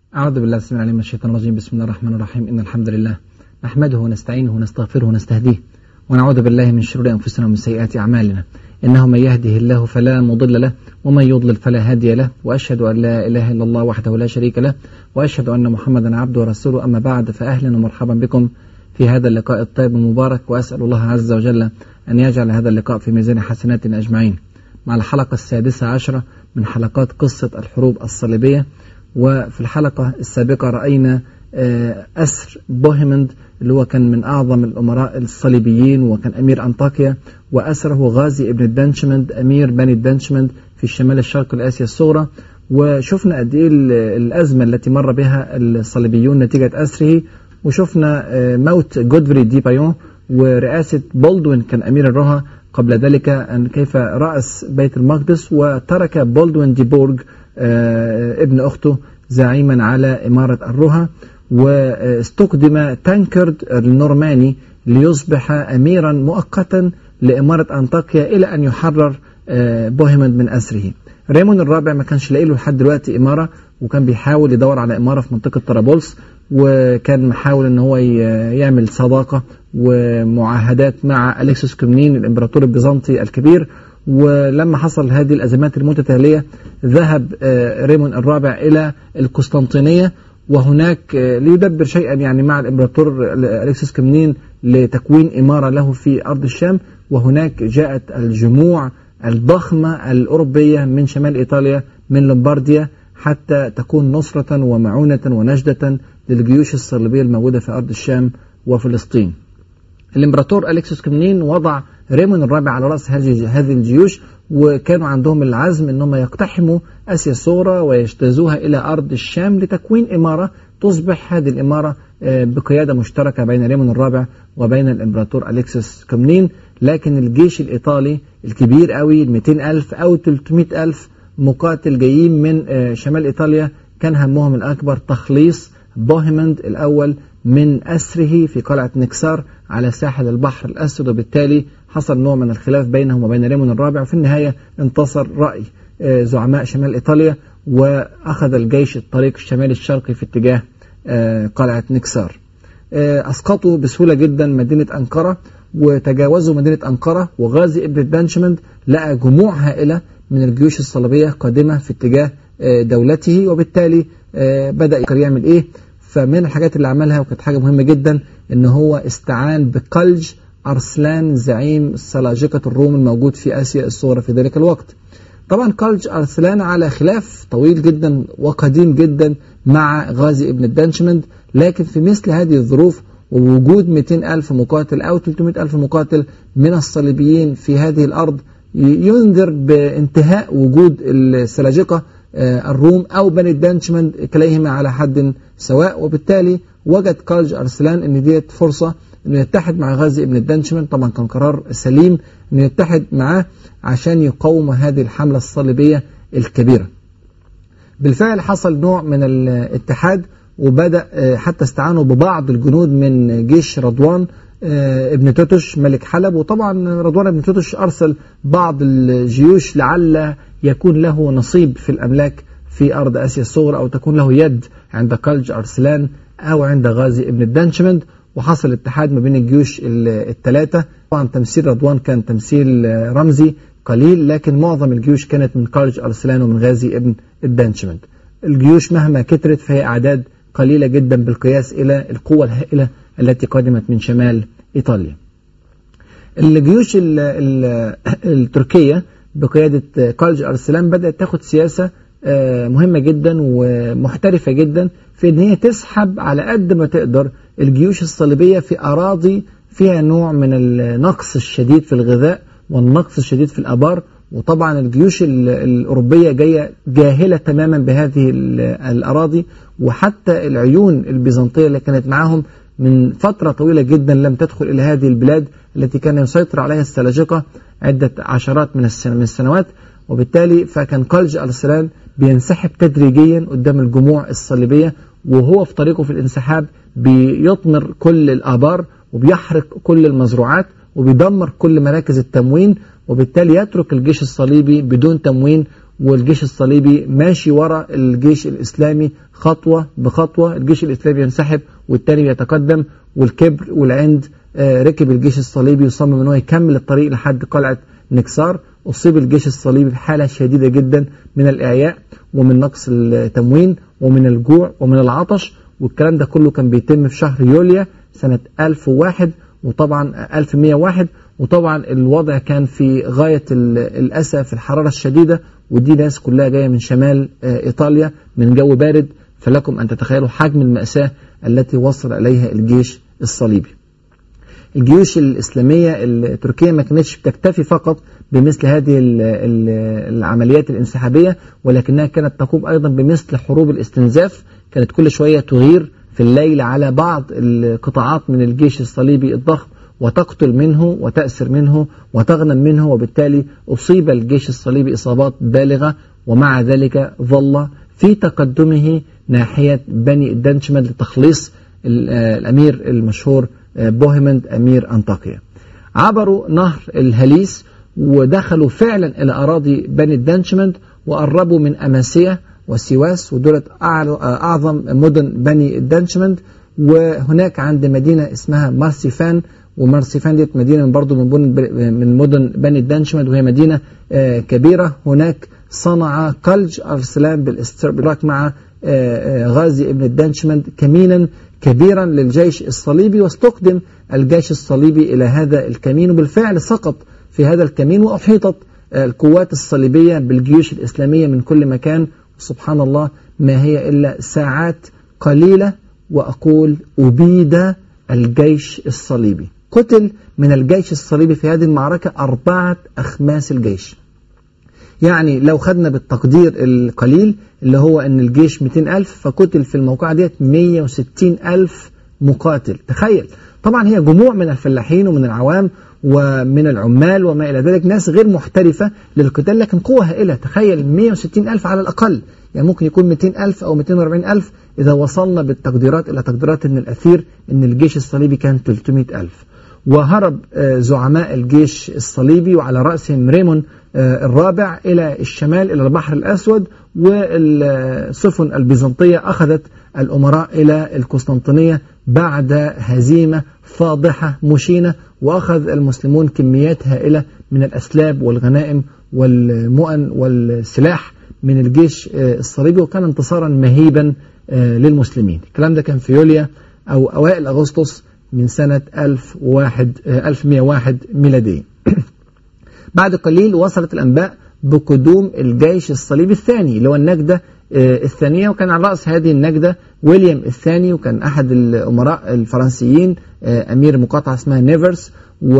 أعوذ بالله السميع العليم من الشيطان الرجيم بسم الله الرحمن الرحيم إن الحمد لله نحمده ونستعينه ونستغفره ونستهديه ونعوذ بالله من شرور أنفسنا ومن سيئات أعمالنا إنه من يهده الله فلا مضل له ومن يضلل فلا هادي له وأشهد أن لا إله إلا الله وحده لا شريك له وأشهد أن محمدا عبده ورسوله أما بعد فأهلا ومرحبا بكم في هذا اللقاء الطيب المبارك وأسأل الله عز وجل أن يجعل هذا اللقاء في ميزان حسناتنا أجمعين مع الحلقة السادسة عشرة من حلقات قصة الحروب الصليبية وفي الحلقة السابقة رأينا أسر بوهيمند اللي هو كان من أعظم الأمراء الصليبيين وكان أمير أنطاكيا وأسره غازي ابن الدنشمند أمير بني الدنشمند في الشمال الشرقي لآسيا الصغرى وشفنا قد إيه الأزمة التي مر بها الصليبيون نتيجة أسره وشفنا موت جودفري دي بايون ورئاسة بولدوين كان أمير الرها قبل ذلك أن كيف رأس بيت المقدس وترك بولدوين دي بورغ ابن أخته زعيما على إمارة الرها واستقدم تانكرد النورماني ليصبح أميرا مؤقتا لإمارة أنطاكيا إلى أن يحرر بوهيمند من أسره ريمون الرابع ما كانش لاقي له لحد دلوقتي إمارة وكان بيحاول يدور على إمارة في منطقة طرابلس وكان محاول ان هو يعمل صداقة ومعاهدات مع أليكسوس كومنين الإمبراطور البيزنطي الكبير ولما حصل هذه الأزمات المتتالية ذهب ريمون الرابع إلى القسطنطينية وهناك ليدبر شيئا يعني مع الإمبراطور أليكسوس كومنين لتكوين إمارة له في أرض الشام وهناك جاءت الجموع الضخمة الأوروبية من شمال إيطاليا من لومبارديا حتى تكون نصرة ومعونة ونجدة للجيوش الصليبية الموجودة في أرض الشام وفلسطين الإمبراطور أليكسوس كومنين وضع ريمون الرابع على رأس هذه الجيوش وكانوا عندهم العزم أنهم يقتحموا آسيا الصغرى ويجتازوها إلى أرض الشام لتكوين إمارة تصبح هذه الإمارة بقيادة مشتركة بين ريمون الرابع وبين الإمبراطور أليكسوس كومنين لكن الجيش الإيطالي الكبير قوي 200 ألف أو 300 ألف مقاتل جايين من شمال إيطاليا كان همهم الأكبر تخليص بوهيمند الأول من أسره في قلعة نكسار على ساحل البحر الأسود وبالتالي حصل نوع من الخلاف بينهم وبين ريمون الرابع وفي النهاية انتصر رأي زعماء شمال إيطاليا وأخذ الجيش الطريق الشمالي الشرقي في اتجاه قلعة نكسار أسقطوا بسهولة جدا مدينة أنقرة وتجاوزوا مدينة أنقرة وغازي ابن الدنشمند لقى جموع هائلة من الجيوش الصليبية قادمة في اتجاه دولته وبالتالي بدأ يعمل إيه فمن الحاجات اللي عملها وكانت حاجة مهمة جدا إن هو استعان بقلج أرسلان زعيم سلاجقة الروم الموجود في آسيا الصغرى في ذلك الوقت طبعا قلج أرسلان على خلاف طويل جدا وقديم جدا مع غازي ابن الدنشمند لكن في مثل هذه الظروف ووجود 200 ألف مقاتل أو 300 ألف مقاتل من الصليبيين في هذه الأرض ينذر بانتهاء وجود السلاجقة الروم أو بني الدانشمند كليهما على حد سواء وبالتالي وجد كارج أرسلان أن ديت فرصة أنه يتحد مع غازي ابن الدانشمند طبعا كان قرار سليم أنه يتحد معاه عشان يقاوم هذه الحملة الصليبية الكبيرة بالفعل حصل نوع من الاتحاد وبدأ حتى استعانوا ببعض الجنود من جيش رضوان ابن توتش ملك حلب وطبعا رضوان ابن توتش أرسل بعض الجيوش لعل يكون له نصيب في الأملاك في أرض آسيا الصغرى أو تكون له يد عند قلج أرسلان أو عند غازي ابن الدنشمند وحصل اتحاد ما بين الجيوش الثلاثة طبعا تمثيل رضوان كان تمثيل رمزي قليل لكن معظم الجيوش كانت من قلج أرسلان ومن غازي ابن الدنشمند الجيوش مهما كترت فهي أعداد قليلة جدا بالقياس إلى القوة الهائلة التي قدمت من شمال إيطاليا الجيوش التركية بقيادة قلج أرسلان بدأت تاخد سياسة مهمة جدا ومحترفة جدا في ان هي تسحب على قد ما تقدر الجيوش الصليبية في أراضي فيها نوع من النقص الشديد في الغذاء والنقص الشديد في الآبار وطبعا الجيوش الأوروبية جاية جاهلة تماما بهذه الأراضي وحتى العيون البيزنطية اللي كانت معاهم من فترة طويلة جدا لم تدخل إلى هذه البلاد التي كان يسيطر عليها السلاجقة عدة عشرات من من السنوات وبالتالي فكان قلج أرسلان بينسحب تدريجيا قدام الجموع الصليبية وهو في طريقه في الانسحاب بيطمر كل الآبار وبيحرق كل المزروعات وبيدمر كل مراكز التموين وبالتالي يترك الجيش الصليبي بدون تموين والجيش الصليبي ماشي ورا الجيش الإسلامي خطوة بخطوة الجيش الإسلامي ينسحب والتاني يتقدم والكبر والعند ركب الجيش الصليبي وصمم أنه يكمل الطريق لحد قلعة نكسار أصيب الجيش الصليبي بحالة شديدة جدا من الإعياء ومن نقص التموين ومن الجوع ومن العطش والكلام ده كله كان بيتم في شهر يوليو سنة 1001 وطبعا 1101 وطبعا الوضع كان في غاية الأسى في الحرارة الشديدة ودي ناس كلها جاية من شمال إيطاليا من جو بارد فلكم أن تتخيلوا حجم المأساة التي وصل إليها الجيش الصليبي الجيوش الإسلامية التركية ما كانتش بتكتفي فقط بمثل هذه العمليات الانسحابية ولكنها كانت تقوم أيضا بمثل حروب الاستنزاف كانت كل شوية تغير في الليل على بعض القطاعات من الجيش الصليبي الضخم وتقتل منه وتأسر منه وتغنم منه وبالتالي أصيب الجيش الصليبي إصابات بالغة ومع ذلك ظل في تقدمه ناحية بني الدنشمد لتخليص الأمير المشهور بوهيمند أمير أنطاكيا عبروا نهر الهليس ودخلوا فعلا إلى أراضي بني الدنشمند وقربوا من أماسية وسيواس ودولت أعظم مدن بني الدنشمند وهناك عند مدينة اسمها مارسيفان ومارسيفان ديت مدينة برضو من من مدن بني الدنشمند وهي مدينة كبيرة هناك صنع قلج أرسلان بالاستراك مع غازي ابن الدنشمند كمينا كبيرا للجيش الصليبي واستخدم الجيش الصليبي إلى هذا الكمين وبالفعل سقط في هذا الكمين وأحيطت القوات الصليبية بالجيوش الإسلامية من كل مكان سبحان الله ما هي إلا ساعات قليلة وأقول أبيد الجيش الصليبي قتل من الجيش الصليبي في هذه المعركة أربعة أخماس الجيش يعني لو خدنا بالتقدير القليل اللي هو أن الجيش 200 ألف فقتل في الموقعة ديت 160 ألف مقاتل تخيل طبعا هي جموع من الفلاحين ومن العوام ومن العمال وما إلى ذلك ناس غير محترفة للقتال لكن قوة هائلة تخيل 160 ألف على الأقل يعني ممكن يكون 200 ألف أو 240 ألف إذا وصلنا بالتقديرات إلى تقديرات من الأثير أن الجيش الصليبي كان 300 ألف وهرب زعماء الجيش الصليبي وعلى رأسهم ريمون الرابع إلى الشمال إلى البحر الأسود والسفن البيزنطية أخذت الأمراء إلى القسطنطينية بعد هزيمة فاضحة مشينة وأخذ المسلمون كميات هائلة من الأسلاب والغنائم والمؤن والسلاح من الجيش الصليبي وكان انتصارا مهيبا للمسلمين الكلام ده كان في يوليو أو أوائل أغسطس من سنة 1001 1101 ميلادية بعد قليل وصلت الأنباء بقدوم الجيش الصليبي الثاني اللي هو النجدة الثانية وكان على رأس هذه النجدة ويليام الثاني وكان أحد الأمراء الفرنسيين أمير مقاطعة اسمها نيفرس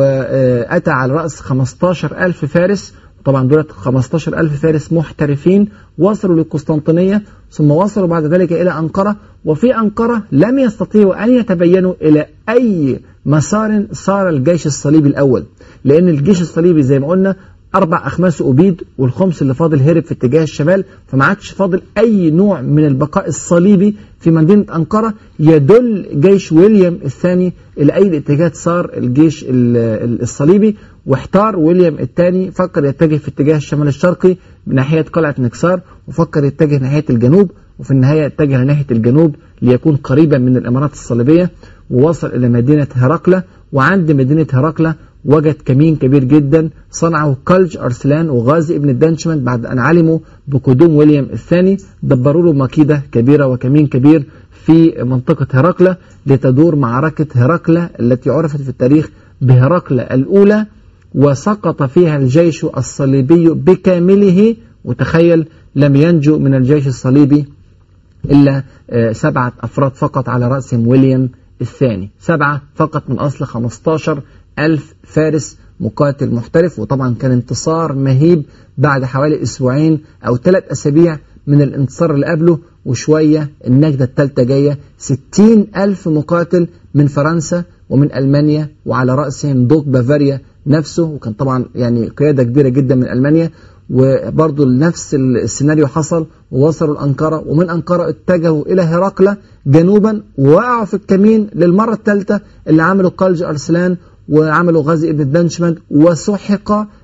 وأتى على رأس 15 ألف فارس طبعا دولت 15 ألف فارس محترفين وصلوا للقسطنطينية ثم وصلوا بعد ذلك إلى أنقرة وفي أنقرة لم يستطيعوا أن يتبينوا إلى أي مسار صار الجيش الصليبي الأول لأن الجيش الصليبي زي ما قلنا أربع أخماس أبيد والخمس اللي فاضل هرب في اتجاه الشمال فما عادش فاضل أي نوع من البقاء الصليبي في مدينة أنقرة يدل جيش ويليام الثاني إلى أي الاتجاه صار الجيش الصليبي واحتار ويليام الثاني فكر يتجه في اتجاه الشمال الشرقي ناحية قلعة نكسار وفكر يتجه ناحية الجنوب وفي النهاية اتجه ناحية الجنوب ليكون قريبا من الإمارات الصليبية ووصل إلى مدينة هرقلة وعند مدينة هرقلة وجد كمين كبير جدا صنعه كلج أرسلان وغازي ابن الدنشمن بعد أن علموا بقدوم ويليام الثاني دبروا له مكيدة كبيرة وكمين كبير في منطقة هرقلة لتدور معركة هرقلة التي عرفت في التاريخ بهرقلة الأولى وسقط فيها الجيش الصليبي بكامله وتخيل لم ينجو من الجيش الصليبي إلا سبعة أفراد فقط على رأسهم ويليام الثاني سبعة فقط من أصل 15 ألف فارس مقاتل محترف وطبعا كان انتصار مهيب بعد حوالي أسبوعين أو ثلاث أسابيع من الانتصار اللي قبله وشوية النجدة الثالثة جاية 60 ألف مقاتل من فرنسا ومن ألمانيا وعلى رأسهم دوق بافاريا نفسه وكان طبعا يعني قيادة كبيرة جدا من ألمانيا وبرضه نفس السيناريو حصل ووصلوا لأنقرة ومن أنقرة اتجهوا إلى هرقلة جنوبا ووقعوا في الكمين للمرة الثالثة اللي عملوا قلج أرسلان وعملوا غازي ابن الدنشمند وسحق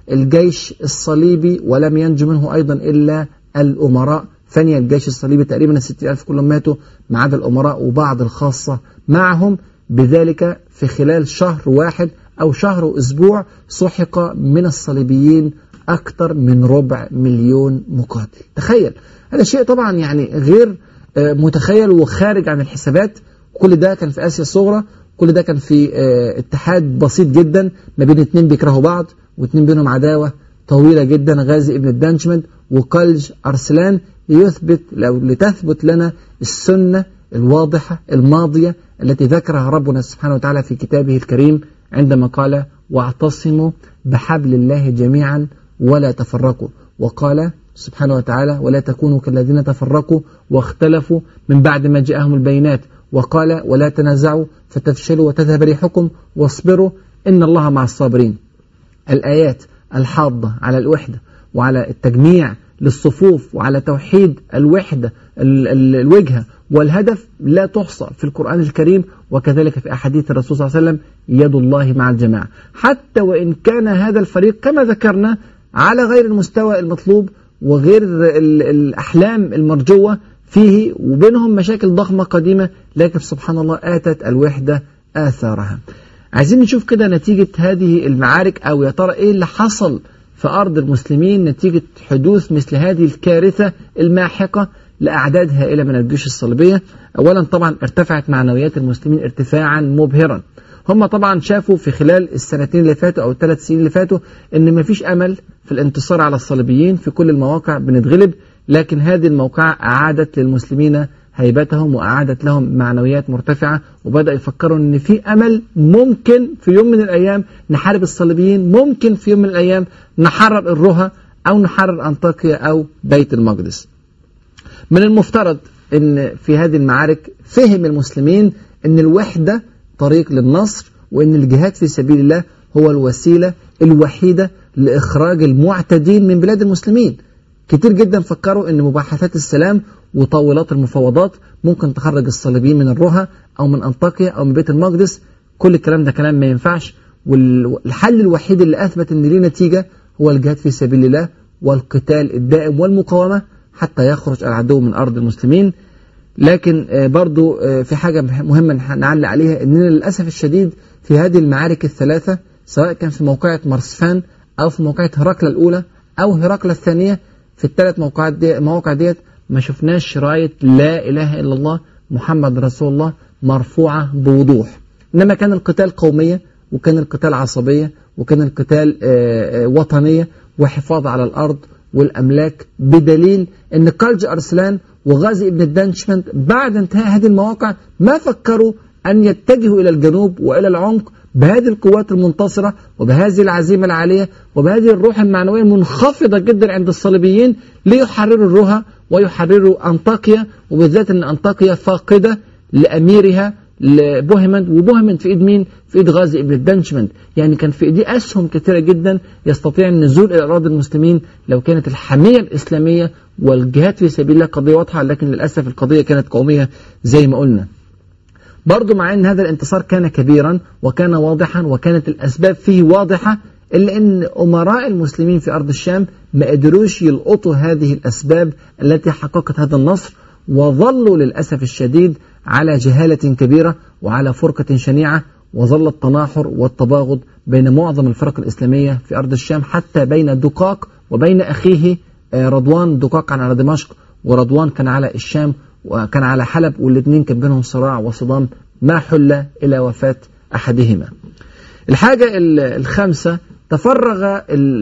الجيش الصليبي ولم ينجو منه أيضا إلا الأمراء فني الجيش الصليبي تقريبا الستين ألف كلهم ماتوا ما عدا الأمراء وبعض الخاصة معهم بذلك في خلال شهر واحد أو شهر وأسبوع سحق من الصليبيين أكثر من ربع مليون مقاتل تخيل هذا شيء طبعا يعني غير متخيل وخارج عن الحسابات كل ده كان في آسيا الصغرى كل ده كان في اتحاد بسيط جدا ما بين اتنين بيكرهوا بعض واتنين بينهم عداوة طويلة جدا غازي ابن الدانشمنت وقلج أرسلان ليثبت لو لتثبت لنا السنة الواضحة الماضية التي ذكرها ربنا سبحانه وتعالى في كتابه الكريم عندما قال واعتصموا بحبل الله جميعا ولا تفرقوا وقال سبحانه وتعالى ولا تكونوا كالذين تفرقوا واختلفوا من بعد ما جاءهم البينات وقال ولا تنازعوا فتفشلوا وتذهب ريحكم واصبروا إن الله مع الصابرين الآيات الحاضة على الوحدة وعلى التجميع للصفوف وعلى توحيد الوحدة الوجهة والهدف لا تحصى في القرآن الكريم وكذلك في أحاديث الرسول صلى الله عليه وسلم يد الله مع الجماعة حتى وإن كان هذا الفريق كما ذكرنا على غير المستوى المطلوب وغير الأحلام المرجوة فيه وبينهم مشاكل ضخمة قديمة لكن سبحان الله آتت الوحدة آثارها عايزين نشوف كده نتيجة هذه المعارك أو يا ترى إيه اللي حصل في أرض المسلمين نتيجة حدوث مثل هذه الكارثة الماحقة لأعداد هائلة من الجيوش الصليبية أولا طبعا ارتفعت معنويات المسلمين ارتفاعا مبهرا هم طبعا شافوا في خلال السنتين اللي فاتوا أو الثلاث سنين اللي فاتوا إن مفيش أمل في الانتصار على الصليبيين في كل المواقع بنتغلب لكن هذه الموقعة أعادت للمسلمين هيبتهم وأعادت لهم معنويات مرتفعة وبدأ يفكروا إن في أمل ممكن في يوم من الأيام نحارب الصليبيين ممكن في يوم من الأيام نحرر الرها أو نحرر أنطاكيا أو بيت المقدس من المفترض أن في هذه المعارك فهم المسلمين أن الوحدة طريق للنصر وأن الجهاد في سبيل الله هو الوسيلة الوحيدة لإخراج المعتدين من بلاد المسلمين كتير جدا فكروا أن مباحثات السلام وطاولات المفاوضات ممكن تخرج الصليبيين من الرها أو من أنطاكيا أو من بيت المقدس كل الكلام ده كلام ما ينفعش والحل الوحيد اللي أثبت أن ليه نتيجة هو الجهاد في سبيل الله والقتال الدائم والمقاومة حتى يخرج العدو من أرض المسلمين لكن برضو في حاجة مهمة نعلق عليها أننا للأسف الشديد في هذه المعارك الثلاثة سواء كان في موقعة مرسفان أو في موقعة هرقلة الأولى أو هرقلة الثانية في الثلاث موقعات دي مواقع ديت ما شفناش راية لا إله إلا الله محمد رسول الله مرفوعة بوضوح إنما كان القتال قومية وكان القتال عصبية وكان القتال وطنية وحفاظ على الأرض والأملاك بدليل أن قلج أرسلان وغازي ابن الدانشمنت بعد انتهاء هذه المواقع ما فكروا أن يتجهوا إلى الجنوب وإلى العمق بهذه القوات المنتصرة وبهذه العزيمة العالية وبهذه الروح المعنوية المنخفضة جدا عند الصليبيين ليحرروا الرها ويحرروا أنطاكيا وبالذات أن أنطاكيا فاقدة لأميرها لبوهمند وبوهمند في ايد مين؟ في ايد غازي ابن الدنشمند، يعني كان في ايديه اسهم كثيره جدا يستطيع النزول الى اراضي المسلمين لو كانت الحميه الاسلاميه والجهاد في سبيل الله قضيه واضحه لكن للاسف القضيه كانت قوميه زي ما قلنا. برضو مع ان هذا الانتصار كان كبيرا وكان واضحا وكانت الاسباب فيه واضحه الا ان امراء المسلمين في ارض الشام ما قدروش يلقطوا هذه الاسباب التي حققت هذا النصر وظلوا للاسف الشديد على جهالة كبيرة وعلى فرقة شنيعة وظل التناحر والتباغض بين معظم الفرق الإسلامية في أرض الشام حتى بين دقاق وبين أخيه رضوان دقاق كان على دمشق ورضوان كان على الشام وكان على حلب والاثنين كان بينهم صراع وصدام ما حل إلى وفاة أحدهما الحاجة الخامسة تفرغ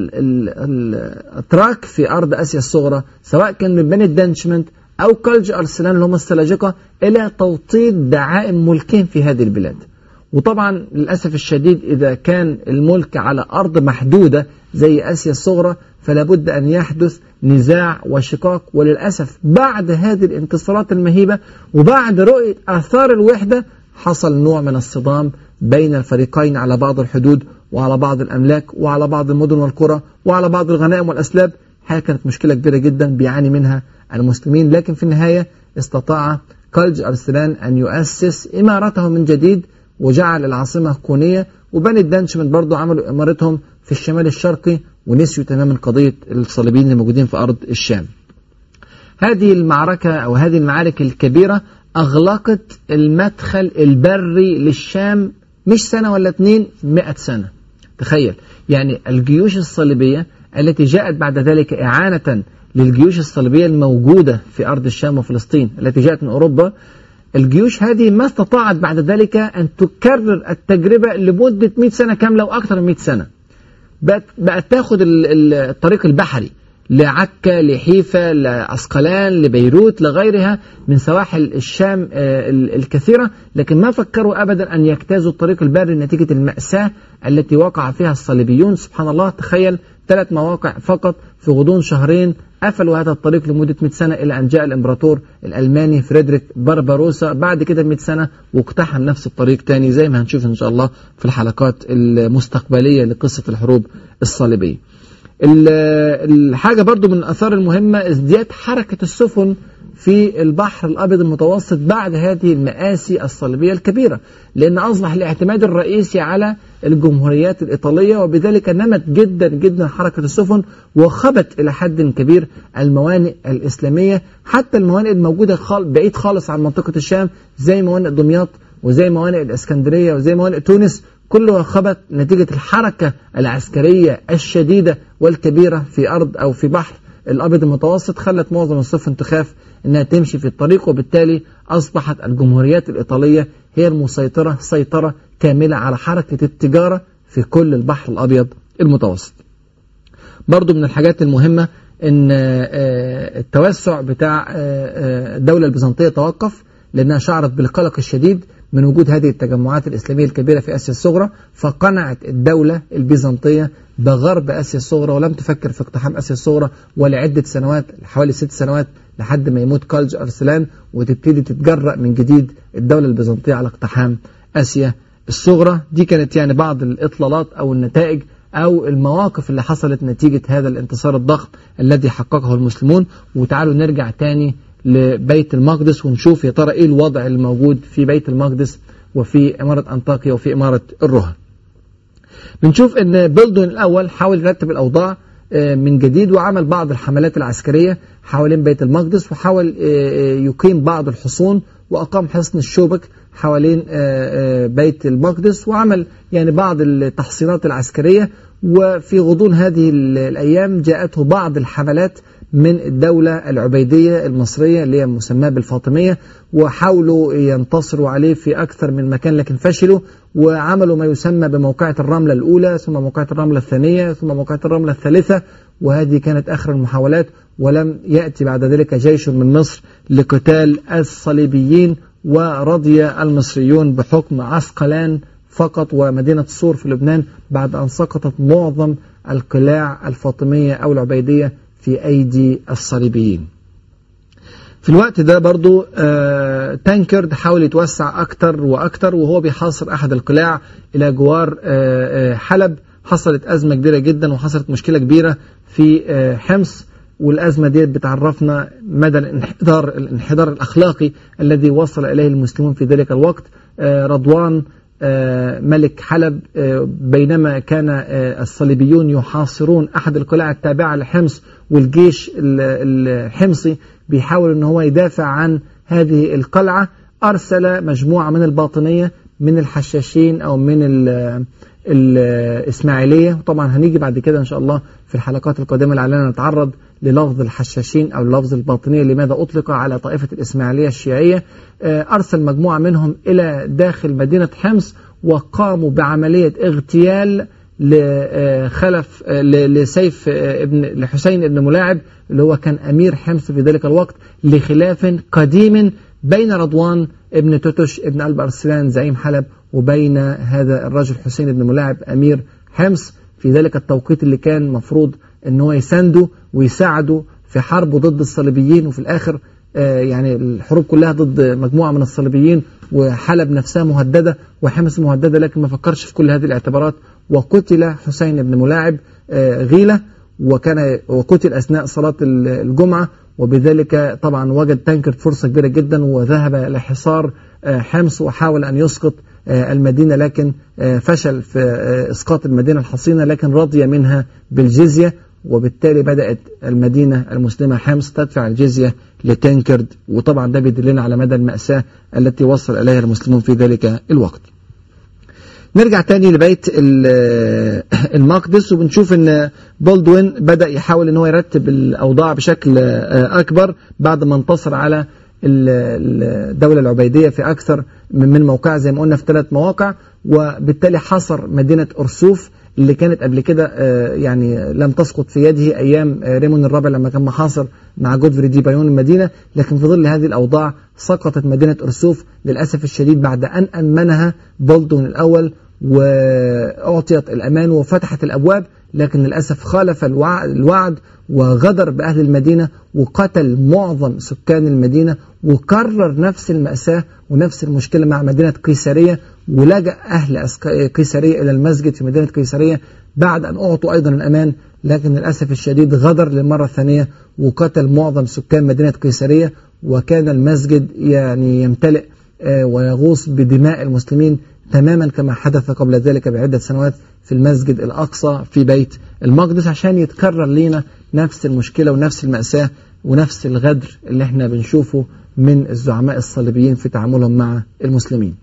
الأتراك في أرض آسيا الصغرى سواء كان من بني الدنشمنت أو كلج أرسلان اللي هم السلاجقة إلى توطيد دعائم ملكهم في هذه البلاد وطبعا للأسف الشديد إذا كان الملك على أرض محدودة زي آسيا الصغرى فلا بد أن يحدث نزاع وشقاق وللأسف بعد هذه الانتصارات المهيبة وبعد رؤية آثار الوحدة حصل نوع من الصدام بين الفريقين على بعض الحدود وعلى بعض الأملاك وعلى بعض المدن والقرى وعلى بعض الغنائم والأسلاب حاجة كانت مشكلة كبيرة جدا بيعاني منها المسلمين لكن في النهاية استطاع كالج أرسلان أن يؤسس إمارته من جديد وجعل العاصمة كونية وبني الدنشمن برضو عملوا إمارتهم في الشمال الشرقي ونسيوا تماما قضية الصليبيين الموجودين في أرض الشام هذه المعركة أو هذه المعارك الكبيرة أغلقت المدخل البري للشام مش سنة ولا اتنين مئة سنة تخيل يعني الجيوش الصليبية التي جاءت بعد ذلك إعانة للجيوش الصليبية الموجودة في أرض الشام وفلسطين التي جاءت من أوروبا الجيوش هذه ما استطاعت بعد ذلك أن تكرر التجربة لمدة 100 سنة كاملة وأكثر من 100 سنة بقت, بقت تاخد الطريق البحري لعكا لحيفا لعسقلان لبيروت لغيرها من سواحل الشام الكثيرة لكن ما فكروا أبدا أن يجتازوا الطريق البري نتيجة المأساة التي وقع فيها الصليبيون سبحان الله تخيل ثلاث مواقع فقط في غضون شهرين قفلوا هذا الطريق لمدة 100 سنة إلى أن جاء الإمبراطور الألماني فريدريك بربروسا بعد كده 100 سنة واقتحم نفس الطريق تاني زي ما هنشوف إن شاء الله في الحلقات المستقبلية لقصة الحروب الصليبية الحاجة برضو من الأثار المهمة ازدياد حركة السفن في البحر الأبيض المتوسط بعد هذه المآسي الصليبية الكبيرة لأن أصبح الاعتماد الرئيسي على الجمهوريات الإيطالية وبذلك نمت جدا جدا حركة السفن وخبت إلى حد كبير الموانئ الإسلامية حتى الموانئ الموجودة خال بعيد خالص عن منطقة الشام زي موانئ دمياط وزي موانئ الإسكندرية وزي موانئ تونس كلها خبت نتيجة الحركة العسكرية الشديدة والكبيرة في أرض أو في بحر الأبيض المتوسط خلت معظم السفن تخاف أنها تمشي في الطريق وبالتالي أصبحت الجمهوريات الإيطالية هي المسيطرة سيطرة كاملة على حركة التجارة في كل البحر الأبيض المتوسط برضو من الحاجات المهمة أن التوسع بتاع الدولة البيزنطية توقف لأنها شعرت بالقلق الشديد من وجود هذه التجمعات الإسلامية الكبيرة في آسيا الصغرى فقنعت الدولة البيزنطية بغرب آسيا الصغرى ولم تفكر في اقتحام آسيا الصغرى ولعدة سنوات حوالي ست سنوات لحد ما يموت كالج أرسلان وتبتدي تتجرأ من جديد الدولة البيزنطية على اقتحام آسيا الصغرى دي كانت يعني بعض الإطلالات أو النتائج أو المواقف اللي حصلت نتيجة هذا الانتصار الضخم الذي حققه المسلمون وتعالوا نرجع تاني لبيت المقدس ونشوف يا ترى ايه الوضع الموجود في بيت المقدس وفي إمارة أنطاكيا وفي إمارة الرها بنشوف ان بلدون الأول حاول يرتب الأوضاع من جديد وعمل بعض الحملات العسكرية حوالين بيت المقدس وحاول يقيم بعض الحصون وأقام حصن الشوبك حوالين بيت المقدس وعمل يعني بعض التحصينات العسكرية وفي غضون هذه الأيام جاءته بعض الحملات من الدولة العبيدية المصرية اللي هي مسماة بالفاطمية وحاولوا ينتصروا عليه في أكثر من مكان لكن فشلوا وعملوا ما يسمى بموقعة الرملة الأولى ثم موقعة الرملة الثانية ثم موقعة الرملة الثالثة وهذه كانت آخر المحاولات ولم يأتي بعد ذلك جيش من مصر لقتال الصليبيين ورضي المصريون بحكم عسقلان فقط ومدينة صور في لبنان بعد أن سقطت معظم القلاع الفاطمية أو العبيدية في أيدي الصليبيين في الوقت ده برضو آه تانكرد حاول يتوسع أكتر وأكتر وهو بيحاصر أحد القلاع إلى جوار آه آه حلب حصلت أزمة كبيرة جدا وحصلت مشكلة كبيرة في آه حمص والأزمة دي بتعرفنا مدى الانحدار الانحدار الأخلاقي الذي وصل إليه المسلمون في ذلك الوقت آه رضوان ملك حلب بينما كان الصليبيون يحاصرون أحد القلاع التابعة لحمص والجيش الحمصي بيحاول أن هو يدافع عن هذه القلعة أرسل مجموعة من الباطنية من الحشاشين أو من الإسماعيلية طبعا هنيجي بعد كده إن شاء الله في الحلقات القادمة لعلنا نتعرض للفظ الحشاشين أو لفظ الباطنية لماذا أطلق على طائفة الإسماعيلية الشيعية أرسل مجموعة منهم إلى داخل مدينة حمص وقاموا بعملية اغتيال لخلف لسيف ابن لحسين ابن ملاعب اللي هو كان أمير حمص في ذلك الوقت لخلاف قديم بين رضوان ابن توتش ابن قلب أرسلان زعيم حلب وبين هذا الرجل حسين بن ملاعب أمير حمص في ذلك التوقيت اللي كان مفروض ان هو يسانده ويساعده في حربه ضد الصليبيين وفي الآخر يعني الحروب كلها ضد مجموعة من الصليبيين وحلب نفسها مهددة وحمص مهددة لكن ما فكرش في كل هذه الاعتبارات وقتل حسين بن ملاعب غيلة وكان وقتل أثناء صلاة الجمعة وبذلك طبعا وجد تانكرد فرصة كبيرة جدا وذهب لحصار حمص وحاول أن يسقط المدينة لكن فشل في إسقاط المدينة الحصينة لكن رضي منها بالجزية وبالتالي بدأت المدينة المسلمة حمص تدفع الجزية لتنكرد وطبعا ده بيدلنا على مدى المأساة التي وصل إليها المسلمون في ذلك الوقت نرجع تاني لبيت المقدس وبنشوف ان بولدوين بدأ يحاول ان هو يرتب الأوضاع بشكل أكبر بعد ما انتصر على الدولة العبيدية في أكثر من موقع زي ما قلنا في ثلاث مواقع وبالتالي حصر مدينة أرسوف اللي كانت قبل كده يعني لم تسقط في يده أيام ريمون الرابع لما كان محاصر مع جودفري دي بايون المدينة لكن في ظل هذه الأوضاع سقطت مدينة أرسوف للأسف الشديد بعد أن أمنها بولدون الأول وأعطيت الأمان وفتحت الأبواب لكن للأسف خالف الوعد وغدر بأهل المدينة وقتل معظم سكان المدينة وكرر نفس المأساة ونفس المشكلة مع مدينة قيسارية ولجأ أهل قيسارية إلى المسجد في مدينة قيسارية بعد أن أعطوا أيضا الأمان لكن للأسف الشديد غدر للمرة الثانية وقتل معظم سكان مدينة قيسارية وكان المسجد يعني يمتلئ ويغوص بدماء المسلمين تماما كما حدث قبل ذلك بعدة سنوات في المسجد الأقصى في بيت المقدس عشان يتكرر لينا نفس المشكلة ونفس المأساة ونفس الغدر اللي احنا بنشوفه من الزعماء الصليبيين في تعاملهم مع المسلمين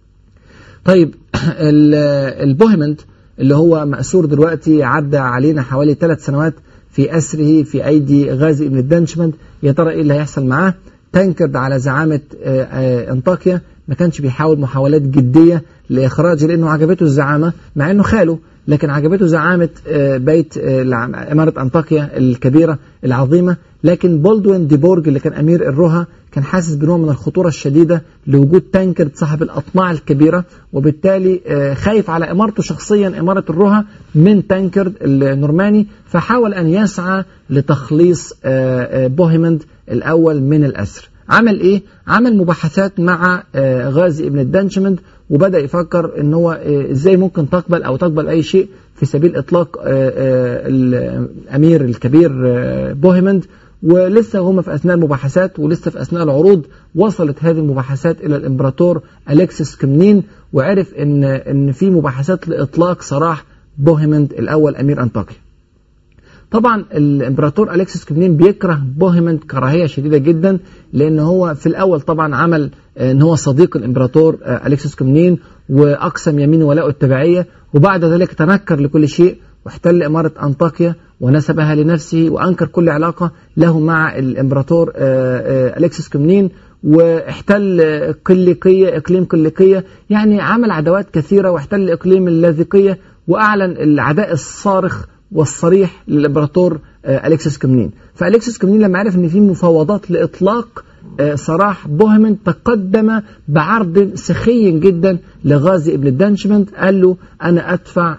طيب البوهمنت اللي هو مأسور دلوقتي عدى علينا حوالي ثلاث سنوات في أسره في أيدي غازي ابن الدنشمند يا ترى إيه اللي هيحصل معاه تنكرد على زعامة أنطاكيا ما كانش بيحاول محاولات جدية لإخراجه لأنه عجبته الزعامة مع أنه خاله لكن عجبته زعامة بيت إمارة أنطاكيا الكبيرة العظيمة لكن بولدوين ديبورج اللي كان أمير الرها كان حاسس بنوع من الخطورة الشديدة لوجود تانكرد صاحب الأطماع الكبيرة وبالتالي خايف على إمارته شخصيا إمارة الرها من تانكرد النورماني فحاول أن يسعى لتخليص بوهيمند الأول من الأسر عمل ايه؟ عمل مباحثات مع غازي ابن الدنشمند وبدا يفكر ان هو ازاي ممكن تقبل او تقبل اي شيء في سبيل اطلاق الامير الكبير بوهيمند ولسه هم في اثناء المباحثات ولسه في اثناء العروض وصلت هذه المباحثات الى الامبراطور الكسس كمنين وعرف ان ان في مباحثات لاطلاق سراح بوهيمند الاول امير انطاكيا. طبعا الامبراطور الكسس كمنين بيكره بوهيمند كراهيه شديده جدا لان هو في الاول طبعا عمل ان هو صديق الامبراطور الكسس كمنين واقسم يمين ولاء التبعيه وبعد ذلك تنكر لكل شيء واحتل اماره انطاكيا ونسبها لنفسه وانكر كل علاقه له مع الامبراطور الكسس كمنين واحتل قليقيه اقليم قليقيه يعني عمل عداوات كثيره واحتل اقليم اللاذقيه واعلن العداء الصارخ والصريح للامبراطور الكسس كمنين فالكسس كمنين لما عرف ان في مفاوضات لاطلاق سراح بوهمن تقدم بعرض سخي جدا لغازي ابن الدنشمنت قال له انا ادفع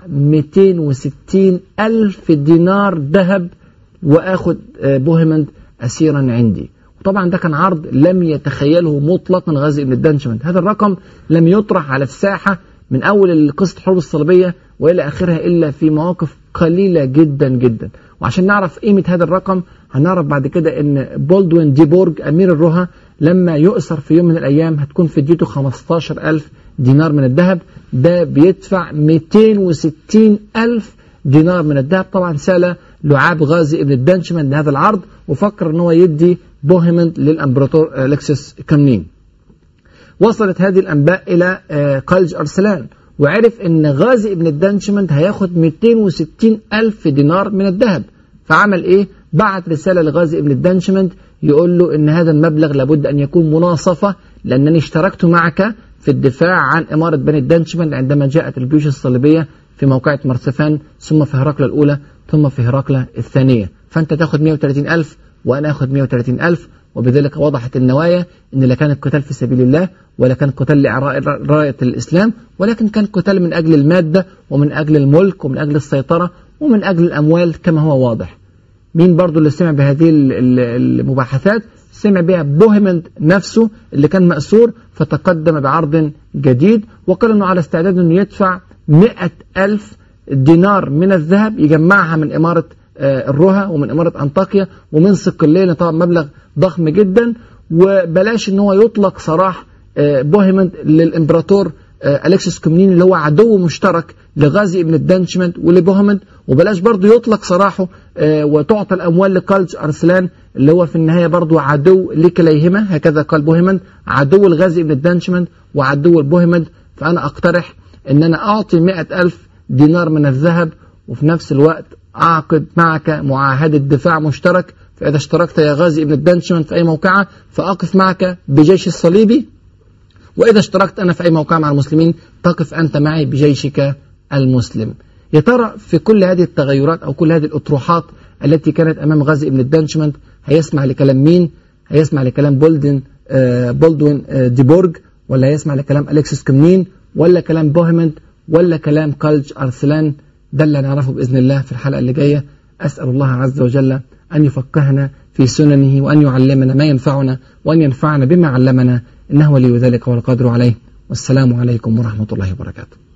260 الف دينار ذهب واخد بوهمن اسيرا عندي طبعا ده كان عرض لم يتخيله مطلقا غازي ابن الدنشمنت هذا الرقم لم يطرح على الساحه من اول قصه الحروب الصليبيه والى اخرها الا في مواقف قليله جدا جدا وعشان نعرف قيمه هذا الرقم هنعرف بعد كده ان بولدوين ديبورج امير الرها لما يؤسر في يوم من الايام هتكون فديته 15000 دينار من الذهب ده بيدفع 260 ألف دينار من الذهب طبعا سال لعاب غازي ابن الدنشمان لهذا العرض وفكر ان هو يدي بوهيمند للامبراطور الكسس كمنين وصلت هذه الانباء الى قلج ارسلان وعرف ان غازي ابن الدنشمند هياخد 260 ألف دينار من الذهب فعمل ايه بعت رسالة لغازي ابن الدنشمند يقول له ان هذا المبلغ لابد ان يكون مناصفة لانني اشتركت معك في الدفاع عن امارة بني الدنشمند عندما جاءت الجيوش الصليبية في موقعة مرسفان ثم في هرقلة الاولى ثم في هرقلة الثانية فانت تاخد 130 ألف وانا اخد 130 ألف وبذلك وضحت النوايا ان لا كان القتال في سبيل الله ولا كان قتال لإعراء راية الإسلام ولكن كان قتال من أجل المادة ومن أجل الملك ومن أجل السيطرة ومن أجل الأموال كما هو واضح مين برضو اللي سمع بهذه المباحثات سمع بها بوهيمند نفسه اللي كان مأسور فتقدم بعرض جديد وقال أنه على استعداد أنه يدفع مئة ألف دينار من الذهب يجمعها من إمارة الرها ومن إمارة أنطاكيا ومن صقلية طبعا مبلغ ضخم جدا وبلاش ان هو يطلق سراح بوهيمند للامبراطور آه، أليكسيس كومنين اللي هو عدو مشترك لغازي ابن الدانشمنت ولبوهمند وبلاش برضه يطلق سراحه آه، وتعطى الأموال لكالج أرسلان اللي هو في النهاية برضه عدو لكليهما هكذا قال بوهمند عدو الغازي ابن الدانشمنت وعدو البوهمند فأنا أقترح أن أنا أعطي مئة ألف دينار من الذهب وفي نفس الوقت أعقد معك معاهدة دفاع مشترك فإذا اشتركت يا غازي ابن الدانشمنت في أي موقعة فأقف معك بجيش الصليبي وإذا اشتركت أنا في أي موقع مع المسلمين تقف أنت معي بجيشك المسلم يا ترى في كل هذه التغيرات أو كل هذه الأطروحات التي كانت أمام غازي ابن الدانشمنت هيسمع لكلام مين هيسمع لكلام بولدن آه بولدوين آه ديبورج ولا هيسمع لكلام أليكسيس كمنين ولا كلام بوهيمند ولا كلام كالج أرسلان ده اللي هنعرفه بإذن الله في الحلقة اللي جاية أسأل الله عز وجل أن يفقهنا في سننه وأن يعلمنا ما ينفعنا وأن ينفعنا بما علمنا إنه ولي ذلك والقادر عليه والسلام عليكم ورحمة الله وبركاته